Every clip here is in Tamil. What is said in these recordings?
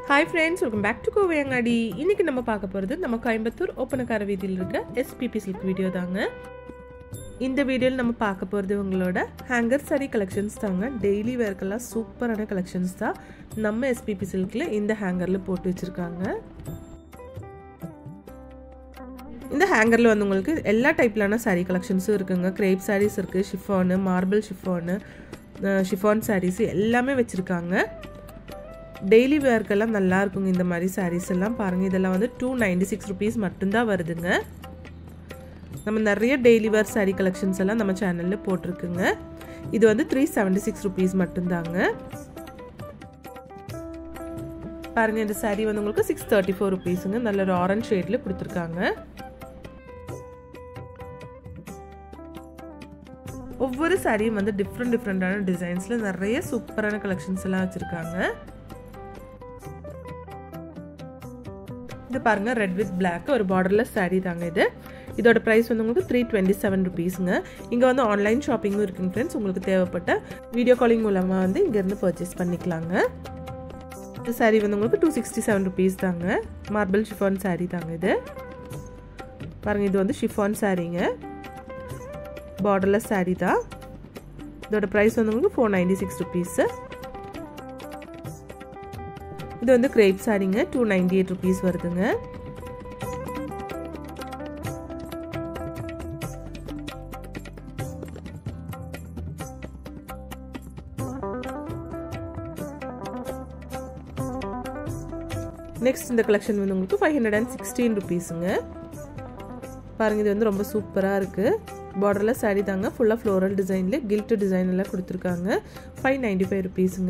hi friends welcome back to Kovaiangadi இன்னைக்கு நம்ம பார்க்க போகிறது நம்ம கோயம்புத்தூர் ஒப்பனக்கார வீதியில் இருக்க எஸ்பிபி சில்க் வீடியோ தாங்க இந்த வீடியோவில் நம்ம பார்க்க போகிறது உங்களோட ஹேங்கர் சாரி கலெக்ஷன்ஸ் தாங்க டெய்லி வேர்க்கெல்லாம் சூப்பரான கலெக்ஷன்ஸ் தான் நம்ம எஸ்பிபி சில்கில் இந்த ஹேங்கரில் போட்டு வச்சுருக்காங்க இந்த ஹேங்கரில் வந்து உங்களுக்கு எல்லா டைப்லான சாரீ கலெக்ஷன்ஸும் இருக்குங்க கிரேப் சாரீஸ் இருக்குது chiffon marble chiffon chiffon saris எல்லாமே வச்சுருக்காங்க டெய்லி வேர்க்கெல்லாம் நல்லா இருக்குங்க இந்த மாதிரி சாரீஸ் எல்லாம் பாருங்கள் இதெல்லாம் வந்து டூ நைன்டி சிக்ஸ் ருபீஸ் மட்டும்தான் வருதுங்க நம்ம நிறைய டெய்லி வேர் சாரீ கலெக்ஷன்ஸ் எல்லாம் நம்ம சேனலில் போட்டிருக்குங்க இது வந்து த்ரீ செவன்டி சிக்ஸ் ருபீஸ் மட்டும்தாங்க பாருங்கள் இந்த சாரீ வந்து உங்களுக்கு சிக்ஸ் தேர்ட்டி ஃபோர் ருபீஸுங்க நல்ல ஒரு ஆரஞ்ச் ஷேடில் கொடுத்துருக்காங்க ஒவ்வொரு சாரியும் வந்து டிஃப்ரெண்ட் டிஃப்ரெண்ட்டான டிசைன்ஸில் நிறைய சூப்பரான கலெக்ஷன்ஸ் எல்லாம் வச்சுருக்காங்க இது பாருங்க ரெட் வித் பிளாக் ஒரு பார்டர்லெஸ் சாரீ தாங்க இது இதோட ப்ரைஸ் வந்து உங்களுக்கு த்ரீ டுவெண்ட்டி செவன் ருபீஸுங்க இங்கே வந்து ஆன்லைன் ஷாப்பிங்கும் இருக்குங்க ஃப்ரெண்ட்ஸ் உங்களுக்கு தேவைப்பட்ட வீடியோ காலிங் மூலமாக வந்து இங்கேருந்து பர்ச்சேஸ் பண்ணிக்கலாங்க இந்த சாரீ வந்து உங்களுக்கு டூ சிக்ஸ்டி செவன் ருபீஸ் தாங்க மார்பிள் ஷிஃபான் சாரீ தாங்க இது பாருங்கள் இது வந்து ஷிஃபான் சாரீங்க பார்டர்லெஸ் சாரீ தான் இதோட ப்ரைஸ் வந்து உங்களுக்கு ஃபோர் நைன்டி சிக்ஸ் ருபீஸு இது வந்து கிரேப் சாரிங்க டூ நைன்டி எயிட் ருபீஸ் வருதுங்க நெக்ஸ்ட் இந்த கலெக்ஷன் வந்து உங்களுக்கு ஃபைவ் ஹண்ட்ரட் அண்ட் சிக்ஸ்டீன் ருபீஸுங்க பாருங்கள் இது வந்து ரொம்ப சூப்பராக இருக்குது பார்டரில் சாரீ தாங்க ஃபுல்லாக ஃப்ளோரல் டிசைனில் கில்ட்டு டிசைன் எல்லாம் கொடுத்துருக்காங்க ஃபைவ் நைன்டி ஃபைவ் ருபீஸுங்க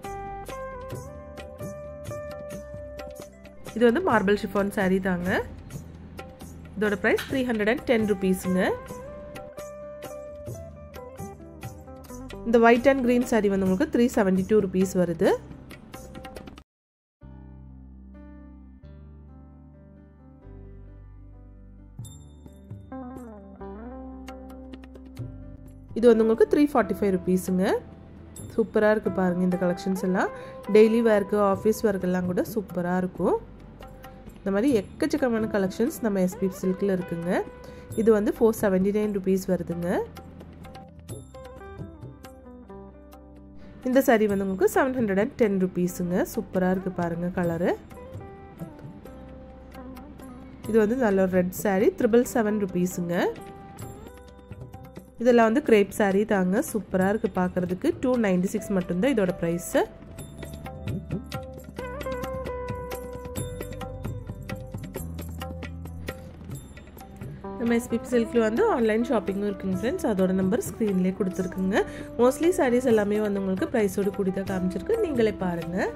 இது வந்து மார்பிள் ஷிஃபான் சாரீ தாங்க இதோட price three hundred and ten ருபீஸுங்க இந்த ஒயிட் அண்ட் க்ரீன் சாரீ வந்து உங்களுக்கு த்ரீ செவன்டி டூ ருபீஸ் வருது இது வந்து உங்களுக்கு த்ரீ ஃபார்ட்டி ஃபைவ் ருபீஸுங்க சூப்பராக இருக்குது பாருங்கள் இந்த கலெக்ஷன்ஸ் எல்லாம் டெய்லி வேர்க்கு ஆஃபீஸ் ஒர்க்கெல்லாம் கூட சூப்பராக இருக்கும் இந்த மாதிரி எக்கச்சக்கமான கலெக்ஷன்ஸ் நம்ம எஸ்பி சில்கில் இருக்குங்க இது வந்து ஃபோர் செவன்டி நைன் ருபீஸ் வருதுங்க இந்த சாரீ வந்து உங்களுக்கு செவன் ஹண்ட்ரட் அண்ட் டென் ருபீஸுங்க சூப்பராக இருக்குது பாருங்கள் கலரு இது வந்து நல்ல ஒரு ரெட் சாரீ த்ரிபிள் செவன் ருபீஸுங்க இதெல்லாம் வந்து கிரேப் சாரீ தாங்க சூப்பராக இருக்குது பார்க்குறதுக்கு டூ நைன்டி சிக்ஸ் மட்டும்தான் இதோட ப்ரைஸு நம்ம எஸ்பிபி சில்கில் வந்து ஆன்லைன் ஷாப்பிங்கும் இருக்குங்க ஃப்ரெண்ட்ஸ் அதோட நம்பர் ஸ்க்ரீன்லேயே கொடுத்துருக்குங்க மோஸ்ட்லி சாரீஸ் எல்லாமே வந்து உங்களுக்கு ப்ரைஸோடு கூடி தான் காமிச்சிருக்கு நீங்களே பாருங்கள்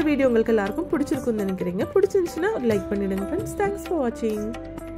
வீடியோ உங்களுக்கு எல்லாருக்கும் பிடிச்சிருக்கும்னு நினைக்கிறீங்க பிடிச்சிருந்துச்சுன்னா லைக் பண்ணிடுங்க ஃப்ரெண்ட்ஸ் தேங்க்ஸ் ஃபார் வாட்சிங்